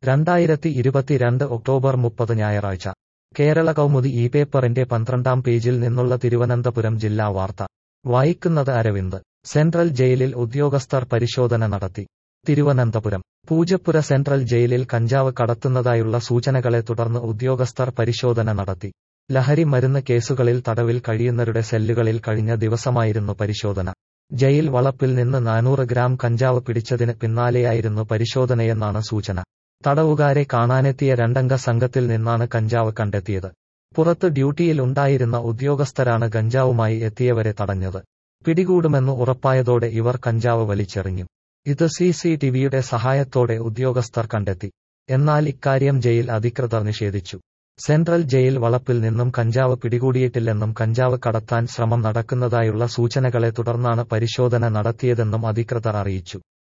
രണ്ടായിരത്തി ഇരുപത്തിരണ്ട് ഒക്ടോബർ മുപ്പത് ഞായറാഴ്ച കേരള കൗമുദി ഈ പേപ്പറിന്റെ പന്ത്രണ്ടാം പേജിൽ നിന്നുള്ള തിരുവനന്തപുരം ജില്ലാ വാർത്ത വായിക്കുന്നത് അരവിന്ദ് സെൻട്രൽ ജയിലിൽ ഉദ്യോഗസ്ഥർ പരിശോധന നടത്തി തിരുവനന്തപുരം പൂജപ്പുര സെൻട്രൽ ജയിലിൽ കഞ്ചാവ് കടത്തുന്നതായുള്ള സൂചനകളെ തുടർന്ന് ഉദ്യോഗസ്ഥർ പരിശോധന നടത്തി ലഹരി മരുന്ന് കേസുകളിൽ തടവിൽ കഴിയുന്നവരുടെ സെല്ലുകളിൽ കഴിഞ്ഞ ദിവസമായിരുന്നു പരിശോധന ജയിൽ വളപ്പിൽ നിന്ന് നാനൂറ് ഗ്രാം കഞ്ചാവ് പിടിച്ചതിന് പിന്നാലെയായിരുന്നു പരിശോധനയെന്നാണ് സൂചന തടവുകാരെ കാണാനെത്തിയ രണ്ടംഗ സംഘത്തിൽ നിന്നാണ് കഞ്ചാവ് കണ്ടെത്തിയത് പുറത്ത് ഡ്യൂട്ടിയിൽ ഉണ്ടായിരുന്ന ഉദ്യോഗസ്ഥരാണ് ഗഞ്ചാവുമായി എത്തിയവരെ തടഞ്ഞത് പിടികൂടുമെന്ന് ഉറപ്പായതോടെ ഇവർ കഞ്ചാവ് വലിച്ചെറിഞ്ഞു ഇത് സി സി ടിവിയുടെ സഹായത്തോടെ ഉദ്യോഗസ്ഥർ കണ്ടെത്തി എന്നാൽ ഇക്കാര്യം ജയിൽ അധികൃതർ നിഷേധിച്ചു സെൻട്രൽ ജയിൽ വളപ്പിൽ നിന്നും കഞ്ചാവ് പിടികൂടിയിട്ടില്ലെന്നും കഞ്ചാവ് കടത്താൻ ശ്രമം നടക്കുന്നതായുള്ള സൂചനകളെ തുടർന്നാണ് പരിശോധന നടത്തിയതെന്നും അധികൃതർ അറിയിച്ചു